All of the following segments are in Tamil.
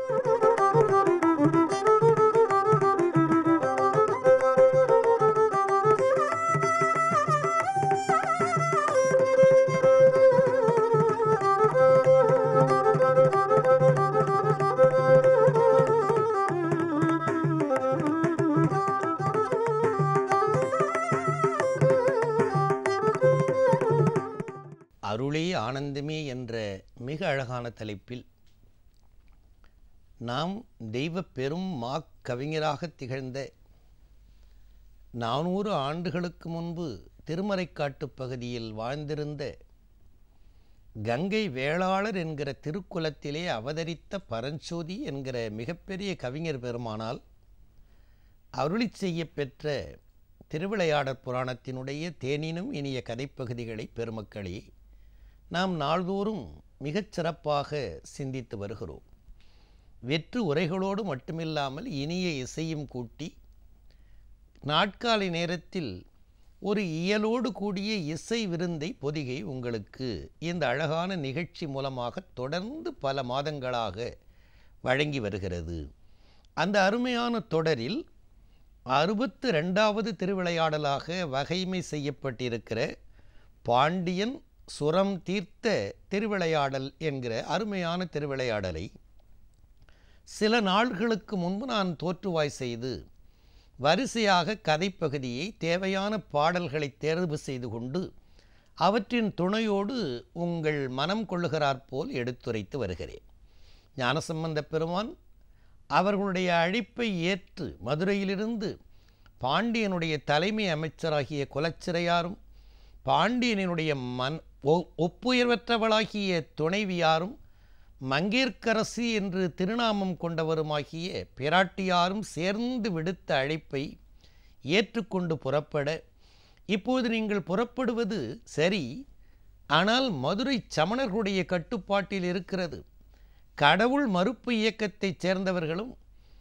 அருளே ஆனந்தமே என்ற மிக அழகான தலைப்பில் நாம் தெய்வ பெரும் மாக் கவிஞராக திகழ்ந்த நானூறு ஆண்டுகளுக்கு முன்பு திருமறைக்காட்டுப் பகுதியில் வாழ்ந்திருந்த கங்கை வேளாளர் என்கிற திருக்குலத்திலே அவதரித்த பரஞ்சோதி என்கிற மிகப்பெரிய கவிஞர் பெருமானால் அருளிச் செய்யப் பெற்ற திருவிளையாடற் புராணத்தினுடைய தேனினும் இனிய கதைப்பகுதிகளை பெருமக்களே நாம் நாள்தோறும் மிகச் சிறப்பாக சிந்தித்து வருகிறோம் வெற்று உரைகளோடு மட்டுமில்லாமல் இனிய இசையும் கூட்டி நாட்காலை நேரத்தில் ஒரு இயலோடு கூடிய இசை விருந்தை பொதிகை உங்களுக்கு இந்த அழகான நிகழ்ச்சி மூலமாக தொடர்ந்து பல மாதங்களாக வழங்கி வருகிறது அந்த அருமையான தொடரில் அறுபத்து ரெண்டாவது திருவிளையாடலாக வகைமை செய்யப்பட்டிருக்கிற பாண்டியன் சுரம் தீர்த்த திருவிளையாடல் என்கிற அருமையான திருவிளையாடலை சில நாள்களுக்கு முன்பு நான் தோற்றுவாய் செய்து வரிசையாக கதைப்பகுதியை தேவையான பாடல்களை தேர்வு செய்து கொண்டு அவற்றின் துணையோடு உங்கள் மனம் கொள்ளுகிறாற் போல் எடுத்துரைத்து வருகிறேன் ஞானசம்பந்த பெருமான் அவர்களுடைய அழைப்பை ஏற்று மதுரையிலிருந்து பாண்டியனுடைய தலைமை அமைச்சராகிய குலச்சிறையாரும் பாண்டியனினுடைய மண் ஒப்புயர்வற்றவளாகிய துணைவியாரும் மங்கேற்கரசி என்று திருநாமம் கொண்டவருமாகிய பிராட்டியாரும் சேர்ந்து விடுத்த அழைப்பை ஏற்றுக்கொண்டு புறப்பட இப்போது நீங்கள் புறப்படுவது சரி ஆனால் மதுரை சமணர்களுடைய கட்டுப்பாட்டில் இருக்கிறது கடவுள் மறுப்பு இயக்கத்தைச் சேர்ந்தவர்களும்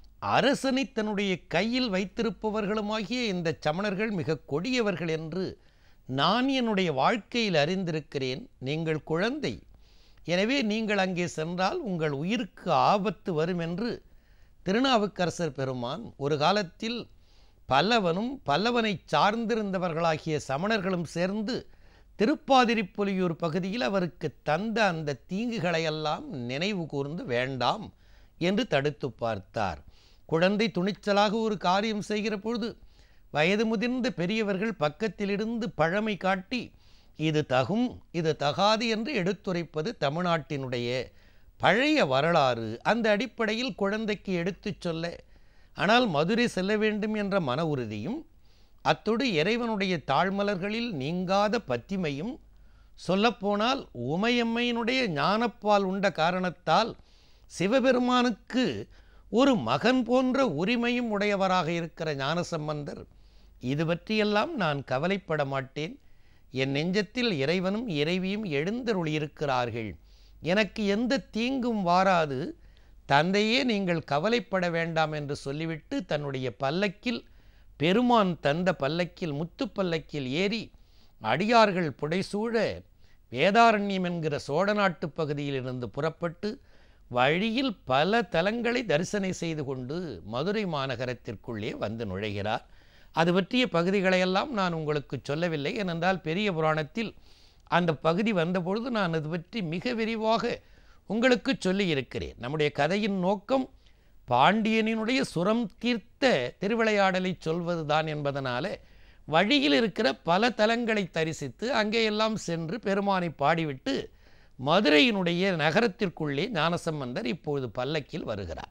அரசனை தன்னுடைய கையில் வைத்திருப்பவர்களுமாகிய இந்த சமணர்கள் மிக கொடியவர்கள் என்று நான் என்னுடைய வாழ்க்கையில் அறிந்திருக்கிறேன் நீங்கள் குழந்தை எனவே நீங்கள் அங்கே சென்றால் உங்கள் உயிருக்கு ஆபத்து வரும் என்று திருநாவுக்கரசர் பெருமான் ஒரு காலத்தில் பல்லவனும் பல்லவனை சார்ந்திருந்தவர்களாகிய சமணர்களும் சேர்ந்து திருப்பாதிரிப்புலியூர் பகுதியில் அவருக்கு தந்த அந்த தீங்குகளையெல்லாம் நினைவு கூர்ந்து வேண்டாம் என்று தடுத்து பார்த்தார் குழந்தை துணிச்சலாக ஒரு காரியம் செய்கிற பொழுது வயது முதிர்ந்த பெரியவர்கள் பக்கத்திலிருந்து பழமை காட்டி இது தகும் இது தகாது என்று எடுத்துரைப்பது தமிழ்நாட்டினுடைய பழைய வரலாறு அந்த அடிப்படையில் குழந்தைக்கு எடுத்துச் சொல்ல ஆனால் மதுரை செல்ல வேண்டும் என்ற மன உறுதியும் அத்தோடு இறைவனுடைய தாழ்மலர்களில் நீங்காத பத்திமையும் சொல்லப்போனால் உமையம்மையினுடைய ஞானப்பால் உண்ட காரணத்தால் சிவபெருமானுக்கு ஒரு மகன் போன்ற உரிமையும் உடையவராக இருக்கிற ஞானசம்பந்தர் இது பற்றியெல்லாம் நான் கவலைப்பட மாட்டேன் என் நெஞ்சத்தில் இறைவனும் இறைவியும் எழுந்தருளியிருக்கிறார்கள் எனக்கு எந்த தீங்கும் வாராது தந்தையே நீங்கள் கவலைப்பட வேண்டாம் என்று சொல்லிவிட்டு தன்னுடைய பல்லக்கில் பெருமான் தந்த பல்லக்கில் முத்து பல்லக்கில் ஏறி அடியார்கள் புடைசூழ வேதாரண்யம் என்கிற சோழ நாட்டு பகுதியிலிருந்து புறப்பட்டு வழியில் பல தலங்களை தரிசனை செய்து கொண்டு மதுரை மாநகரத்திற்குள்ளே வந்து நுழைகிறார் அது பற்றிய பகுதிகளையெல்லாம் நான் உங்களுக்கு சொல்லவில்லை ஏனென்றால் பெரிய புராணத்தில் அந்த பகுதி வந்தபொழுது நான் அது பற்றி மிக விரிவாக உங்களுக்கு சொல்லி இருக்கிறேன் நம்முடைய கதையின் நோக்கம் பாண்டியனினுடைய சுரம் தீர்த்த திருவிளையாடலை சொல்வதுதான் என்பதனால வழியில் இருக்கிற பல தலங்களை தரிசித்து அங்கேயெல்லாம் சென்று பெருமானை பாடிவிட்டு மதுரையினுடைய நகரத்திற்குள்ளே ஞானசம்பந்தர் இப்பொழுது பல்லக்கில் வருகிறார்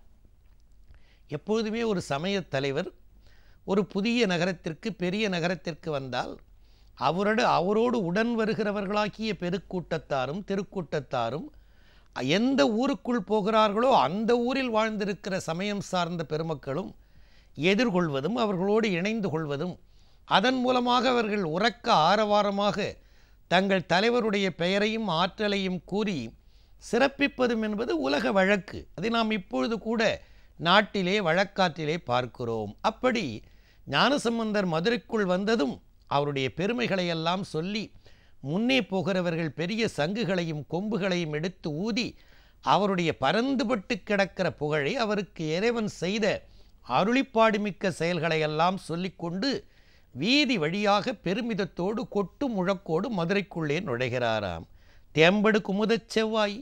எப்பொழுதுமே ஒரு சமயத் தலைவர் ஒரு புதிய நகரத்திற்கு பெரிய நகரத்திற்கு வந்தால் அவரோடு அவரோடு உடன் வருகிறவர்களாக்கிய பெருக்கூட்டத்தாரும் திருக்கூட்டத்தாரும் எந்த ஊருக்குள் போகிறார்களோ அந்த ஊரில் வாழ்ந்திருக்கிற சமயம் சார்ந்த பெருமக்களும் எதிர்கொள்வதும் அவர்களோடு இணைந்து கொள்வதும் அதன் மூலமாக அவர்கள் உறக்க ஆரவாரமாக தங்கள் தலைவருடைய பெயரையும் ஆற்றலையும் கூறி சிறப்பிப்பதும் என்பது உலக வழக்கு அதை நாம் இப்பொழுது கூட நாட்டிலே வழக்காற்றிலே பார்க்கிறோம் அப்படி ஞானசம்பந்தர் மதுரைக்குள் வந்ததும் அவருடைய பெருமைகளையெல்லாம் சொல்லி முன்னே போகிறவர்கள் பெரிய சங்குகளையும் கொம்புகளையும் எடுத்து ஊதி அவருடைய பரந்துபட்டு கிடக்கிற புகழை அவருக்கு இறைவன் செய்த அருளிப்பாடுமிக்க செயல்களை எல்லாம் சொல்லிக்கொண்டு வீதி வழியாக பெருமிதத்தோடு கொட்டு முழக்கோடு மதுரைக்குள்ளே நுழைகிறாராம் தேம்படு குமுதச் செவ்வாய்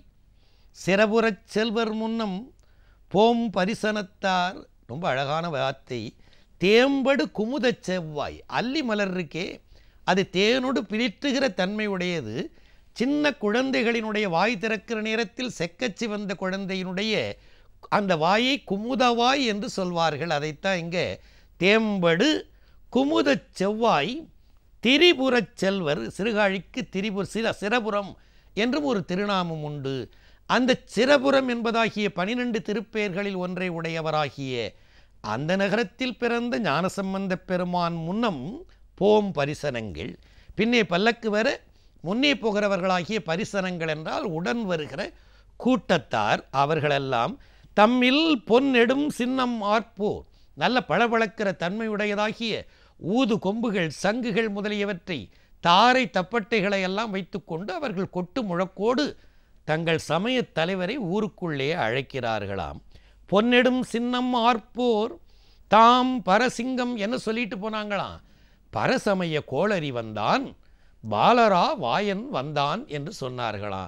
சிறபுறச் செல்வர் முன்னம் போம் பரிசனத்தார் ரொம்ப அழகான வார்த்தை தேம்படு குமுதச் செவ்வாய் அல்லி மலர் இருக்கே அது தேனோடு பிரிற்றுகிற தன்மை உடையது சின்ன குழந்தைகளினுடைய வாய் திறக்கிற நேரத்தில் செக்கச்சி வந்த குழந்தையினுடைய அந்த வாயை குமுதவாய் என்று சொல்வார்கள் அதைத்தான் இங்கே தேம்படு குமுதச் செவ்வாய் திரிபுரச் செல்வர் சிறுகாழிக்கு திரிபுர சிர சிரபுரம் என்றும் ஒரு திருநாமம் உண்டு அந்த சிரபுரம் என்பதாகிய பனிரெண்டு திருப்பெயர்களில் ஒன்றை உடையவராகிய அந்த நகரத்தில் பிறந்த ஞானசம்பந்த பெருமான் முன்னம் போம் பரிசனங்கள் பின்னே பல்லக்கு வர முன்னே போகிறவர்களாகிய பரிசனங்கள் என்றால் உடன் வருகிற கூட்டத்தார் அவர்களெல்லாம் தம்மில் பொன்னெடும் சின்னம் ஆர்ப்போர் நல்ல பளபளக்கிற தன்மையுடையதாகிய ஊது கொம்புகள் சங்குகள் முதலியவற்றை தாரை தப்பட்டைகளை எல்லாம் வைத்துக்கொண்டு அவர்கள் கொட்டு முழக்கோடு தங்கள் சமயத் தலைவரை ஊருக்குள்ளே அழைக்கிறார்களாம் பொன்னெடும் சின்னம் ஆர்ப்போர் தாம் பரசிங்கம் என்ன சொல்லிட்டு போனாங்களாம் பரசமய கோளரி வந்தான் பாலரா வாயன் வந்தான் என்று சொன்னார்களாம்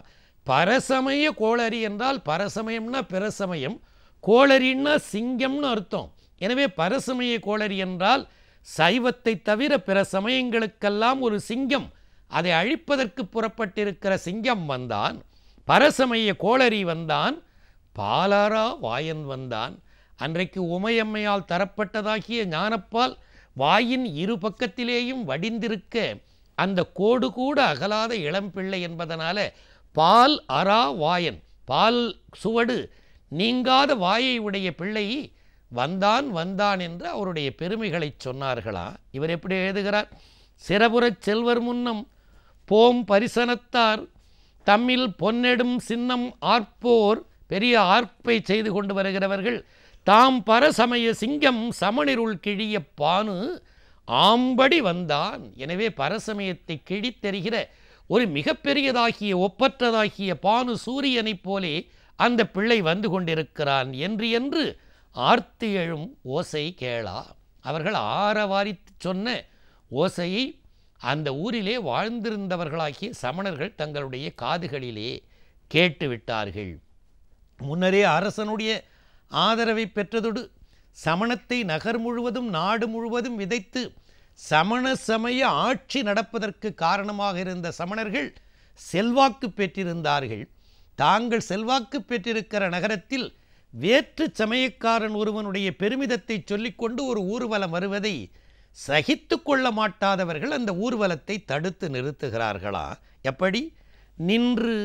பரசமய கோளரி என்றால் பரசமயம்னா பிரசமயம் கோளரின்னா சிங்கம்னு அர்த்தம் எனவே பரசமய கோளரி என்றால் சைவத்தை தவிர பிற சமயங்களுக்கெல்லாம் ஒரு சிங்கம் அதை அழிப்பதற்கு புறப்பட்டிருக்கிற சிங்கம் வந்தான் பரசமய கோளரி வந்தான் பாலாரா வாயன் வந்தான் அன்றைக்கு உமையம்மையால் தரப்பட்டதாகிய ஞானப்பால் வாயின் இரு பக்கத்திலேயும் வடிந்திருக்க அந்த கோடு கூட அகலாத இளம்பிள்ளை என்பதனால பால் அரா வாயன் பால் சுவடு நீங்காத வாயை உடைய பிள்ளை வந்தான் வந்தான் என்று அவருடைய பெருமைகளை சொன்னார்களா இவர் எப்படி எழுதுகிறார் சிறபுறச் செல்வர் முன்னம் போம் பரிசனத்தார் தம்மில் பொன்னெடும் சின்னம் ஆர்ப்போர் பெரிய ஆர்ப்பை செய்து கொண்டு வருகிறவர்கள் தாம் பரசமய சிங்கம் சமணிருள் கிழிய பானு ஆம்படி வந்தான் எனவே பரசமயத்தை கிழித்தெறிகிற ஒரு மிகப்பெரியதாகிய ஒப்பற்றதாகிய பானு சூரியனைப் போலே அந்த பிள்ளை வந்து கொண்டிருக்கிறான் என்று என்று ஆர்த்தி எழும் ஓசை கேளா அவர்கள் ஆரவாரித்து சொன்ன ஓசையை அந்த ஊரிலே வாழ்ந்திருந்தவர்களாகிய சமணர்கள் தங்களுடைய காதுகளிலே கேட்டு விட்டார்கள் முன்னரே அரசனுடைய ஆதரவை பெற்றதோடு சமணத்தை நகர் முழுவதும் நாடு முழுவதும் விதைத்து சமண சமய ஆட்சி நடப்பதற்கு காரணமாக இருந்த சமணர்கள் செல்வாக்கு பெற்றிருந்தார்கள் தாங்கள் செல்வாக்கு பெற்றிருக்கிற நகரத்தில் வேற்று சமயக்காரன் ஒருவனுடைய பெருமிதத்தை சொல்லிக்கொண்டு ஒரு ஊர்வலம் வருவதை சகித்து கொள்ள மாட்டாதவர்கள் அந்த ஊர்வலத்தை தடுத்து நிறுத்துகிறார்களா எப்படி நின்று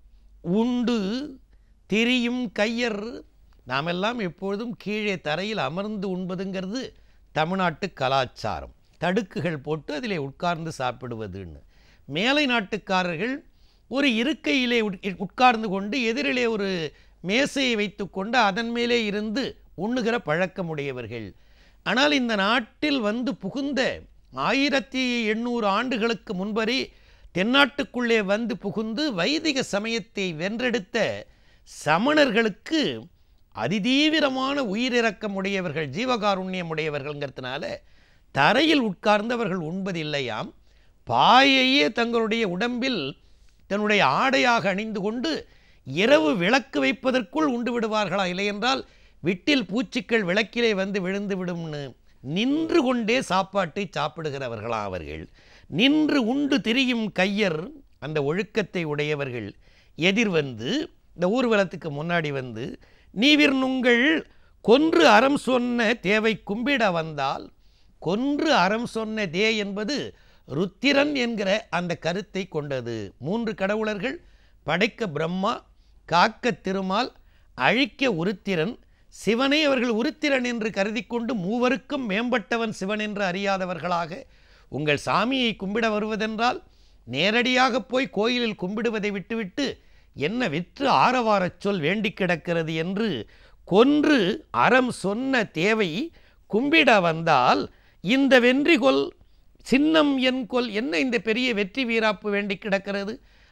உண்டு திரியும் கையர் நாமெல்லாம் எப்பொழுதும் கீழே தரையில் அமர்ந்து உண்பதுங்கிறது தமிழ்நாட்டு கலாச்சாரம் தடுக்குகள் போட்டு அதிலே உட்கார்ந்து சாப்பிடுவதுன்னு மேலை நாட்டுக்காரர்கள் ஒரு இருக்கையிலே உட்- உட்கார்ந்து கொண்டு எதிரிலே ஒரு மேசையை வைத்துக்கொண்டு அதன் மேலே இருந்து உண்ணுகிற பழக்கமுடையவர்கள் ஆனால் இந்த நாட்டில் வந்து புகுந்த ஆயிரத்தி எண்ணூறு ஆண்டுகளுக்கு முன்பரே தென்னாட்டுக்குள்ளே வந்து புகுந்து வைதிக சமயத்தை வென்றெடுத்த சமணர்களுக்கு அதிதீவிரமான உயிரிரக்கம் உடையவர்கள் ஜீவகாருண்யம் உடையவர்கள்ங்கிறதுனால தரையில் உட்கார்ந்து அவர்கள் உண்பதில்லையாம் பாயையே தங்களுடைய உடம்பில் தன்னுடைய ஆடையாக அணிந்து கொண்டு இரவு விளக்கு வைப்பதற்குள் உண்டு விடுவார்களா இல்லையென்றால் விட்டில் பூச்சிக்கள் விளக்கிலே வந்து விழுந்து விடும்னு நின்று கொண்டே சாப்பாட்டை சாப்பிடுகிறவர்களா அவர்கள் நின்று உண்டு திரியும் கையர் அந்த ஒழுக்கத்தை உடையவர்கள் எதிர் வந்து இந்த ஊர்வலத்துக்கு முன்னாடி வந்து நீவிர் நுங்கள் கொன்று அறம் சொன்ன தேவை கும்பிட வந்தால் கொன்று அறம் சொன்ன தே என்பது ருத்திரன் என்கிற அந்த கருத்தை கொண்டது மூன்று கடவுளர்கள் படைக்க பிரம்மா காக்க திருமால் அழிக்க உருத்திரன் சிவனை அவர்கள் உருத்திரன் என்று கருதி கொண்டு மூவருக்கும் மேம்பட்டவன் சிவன் என்று அறியாதவர்களாக உங்கள் சாமியை கும்பிட வருவதென்றால் நேரடியாக போய் கோயிலில் கும்பிடுவதை விட்டுவிட்டு என்ன விற்று ஆரவாரச் சொல் வேண்டி கிடக்கிறது என்று கொன்று அறம் சொன்ன தேவை கும்பிட வந்தால் இந்த வென்றி கொல் சின்னம் என் கொல் என்ன இந்த பெரிய வெற்றி வீராப்பு வேண்டி கிடக்கிறது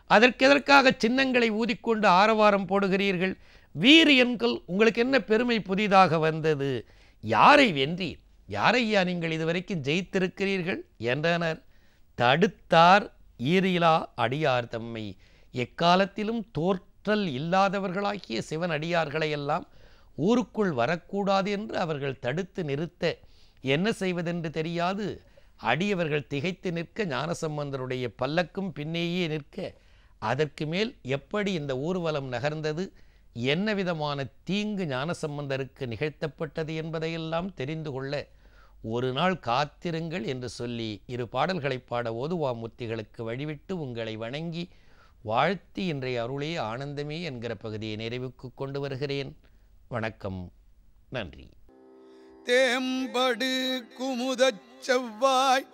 அதற்கெதற்காக சின்னங்களை ஊதிக்கொண்டு ஆரவாரம் போடுகிறீர்கள் வீரியன்கள் உங்களுக்கு என்ன பெருமை புதிதாக வந்தது யாரை வென்றீர் யாரையா நீங்கள் இதுவரைக்கும் ஜெயித்திருக்கிறீர்கள் என்றனர் தடுத்தார் ஈரிலா அடியார் தம்மை எக்காலத்திலும் தோற்றல் இல்லாதவர்களாகிய சிவன் அடியார்களை எல்லாம் ஊருக்குள் வரக்கூடாது என்று அவர்கள் தடுத்து நிறுத்த என்ன செய்வதென்று தெரியாது அடியவர்கள் திகைத்து நிற்க ஞானசம்பந்தருடைய பல்லக்கும் பின்னேயே நிற்க அதற்கு மேல் எப்படி இந்த ஊர்வலம் நகர்ந்தது என்ன விதமான தீங்கு ஞானசம்பந்தருக்கு நிகழ்த்தப்பட்டது என்பதையெல்லாம் தெரிந்து கொள்ள ஒரு நாள் காத்திருங்கள் என்று சொல்லி இரு பாடல்களை பாட ஓதுவாமூர்த்திகளுக்கு வழிவிட்டு உங்களை வணங்கி வாழ்த்தி இன்றைய அருளே ஆனந்தமே என்கிற பகுதியை நிறைவுக்கு கொண்டு வருகிறேன் வணக்கம் நன்றி தேம்படு குமுதச் செவ்வாய்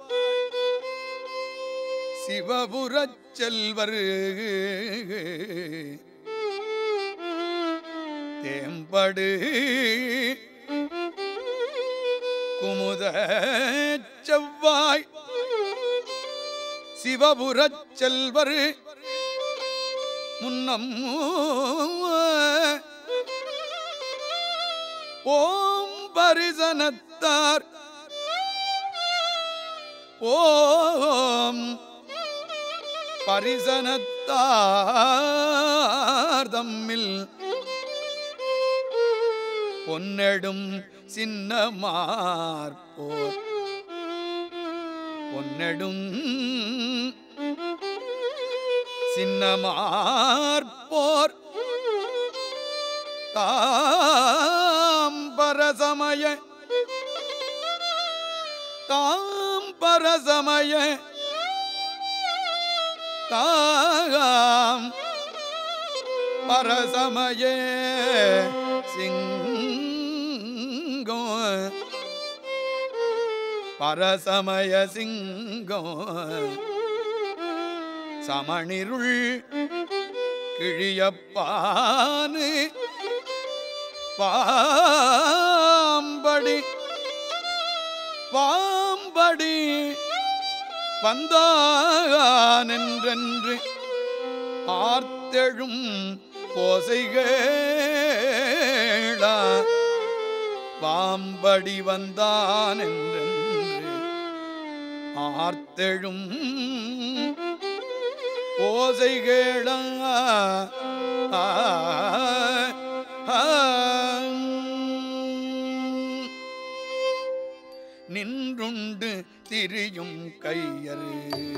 சிவபுரச் செல்வர் தேம்படு குமுத செவ்வாய் சிவபுரச் செல்வர் முன்னம் ஓம் பரிசனத்தார் ஓம் பரிசனத்தார் தம்மில் பொன்னெடும் சின்னமார் போர் பொன்னெடும் சின்னமார் போர் தாம்பரசமய தாம்பரசமய தாம் பரசமய சிங்கம் பரசமய சிங்கம் சமணிருள் கிழியப்பானு பாம்படி பாம்படி வந்தானென்றென்று ஆர்த்தெழும் ஓசைகளா பாம்படி வந்தானென்றென்று ஆர்த்தெழும் ஓசைகளா ஆ, ஆ, நின்றுண்டு திரியும் கையரு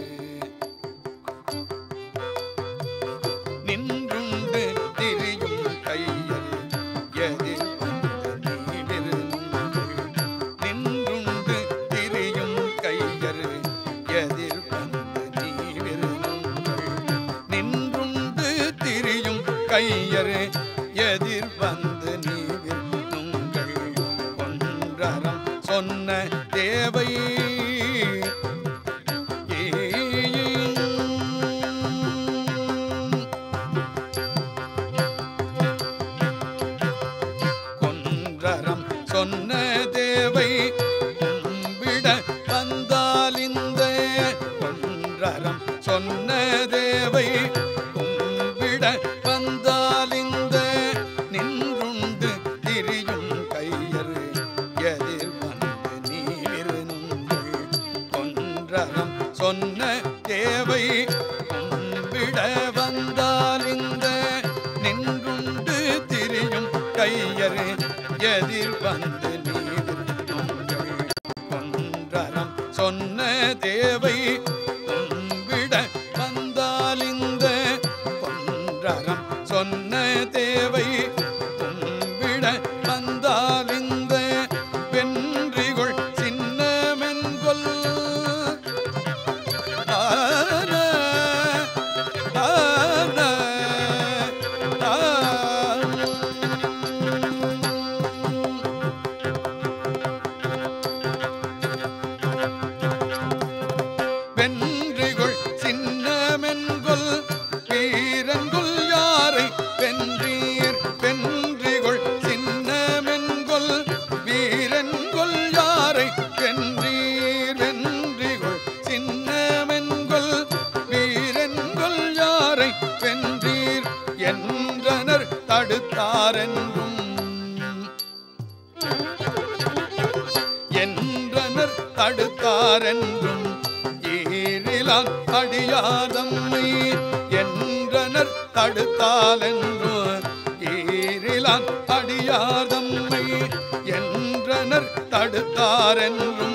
நின்றுண்டு திரியும் கையரு எதிர் வந்த நீவிருந்தீர்கள். நின்றுண்டு திரியும் கையரு எதிர் வந்த நீவிருந்தீர்கள். நின்றுண்டு திரியும் கையரு எதிர் வந்து நீவிருந்துங்கள் ஒன்றரம் சொன்ன தேவை கொன்றரம் சொன்ன தேவை கும்பிட வந்தால் இந்த கொன்றரம் சொன்ன தேவை கும்பிட வந்தால் இந்த நின்றுண்டு திரியும் கையரு எதிர் வந்து நீவிருந்துங்கள் கொன்றரம் சொன்ன தேவை கும்பிட வந்தால் இந்த நின்றுண்டு திரியும் கையரு எதிர் வந்து நீவிருந்துங்கள் கொன்றரம் சொன்ன தேவை கும்பிட வந்தால் இந்த கொன்றரம் சொன்ன தேவை கும்பிட வந்தால் இந்த வென்றிகொள் சின்னமென்கொல் ஆன, ஆன, ஆன. தடுத்தாரென்றும் ஈரிலான் அடியாதம்மை என்றனர் தடுத்தாலென்றும் ஈரிலான் அடியாதம்மை என்றனர் தடுத்தாரென்றும்